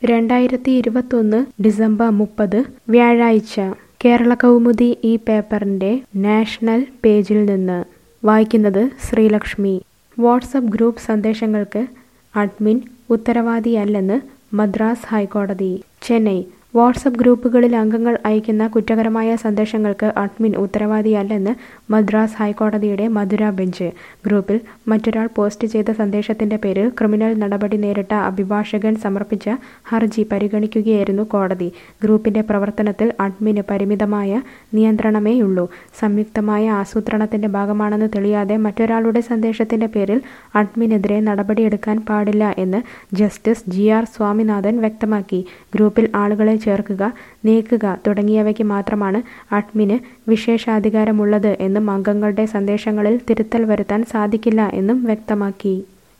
രണ്ടായിരത്തി ഇരുപത്തൊന്ന് ഡിസംബർ മുപ്പത് വ്യാഴാഴ്ച കേരള കൗമുദി ഈ പേപ്പറിൻ്റെ നാഷണൽ പേജിൽ നിന്ന് വായിക്കുന്നത് ശ്രീലക്ഷ്മി വാട്സപ്പ് ഗ്രൂപ്പ് സന്ദേശങ്ങൾക്ക് അഡ്മിൻ ഉത്തരവാദിയല്ലെന്ന് മദ്രാസ് ഹൈക്കോടതി ചെന്നൈ വാട്സപ്പ് ഗ്രൂപ്പുകളിൽ അംഗങ്ങൾ അയക്കുന്ന കുറ്റകരമായ സന്ദേശങ്ങൾക്ക് അഡ്മിൻ ഉത്തരവാദിയല്ലെന്ന് മദ്രാസ് ഹൈക്കോടതിയുടെ മധുര ബെഞ്ച് ഗ്രൂപ്പിൽ മറ്റൊരാൾ പോസ്റ്റ് ചെയ്ത സന്ദേശത്തിന്റെ പേരിൽ ക്രിമിനൽ നടപടി നേരിട്ട അഭിഭാഷകൻ സമർപ്പിച്ച ഹർജി പരിഗണിക്കുകയായിരുന്നു കോടതി ഗ്രൂപ്പിന്റെ പ്രവർത്തനത്തിൽ അഡ്മിന് പരിമിതമായ നിയന്ത്രണമേയുള്ളൂ സംയുക്തമായ ആസൂത്രണത്തിന്റെ ഭാഗമാണെന്ന് തെളിയാതെ മറ്റൊരാളുടെ സന്ദേശത്തിന്റെ പേരിൽ അഡ്മിനെതിരെ നടപടിയെടുക്കാൻ പാടില്ല എന്ന് ജസ്റ്റിസ് ജി ആർ സ്വാമിനാഥൻ വ്യക്തമാക്കി ഗ്രൂപ്പിൽ ആളുകളെ ചേർക്കുക നീക്കുക തുടങ്ങിയവയ്ക്ക് മാത്രമാണ് അഡ്മിന് വിശേഷാധികാരമുള്ളത് എന്നും അംഗങ്ങളുടെ സന്ദേശങ്ങളിൽ തിരുത്തൽ വരുത്താൻ സാധിക്കില്ല എന്നും വ്യക്തമാക്കി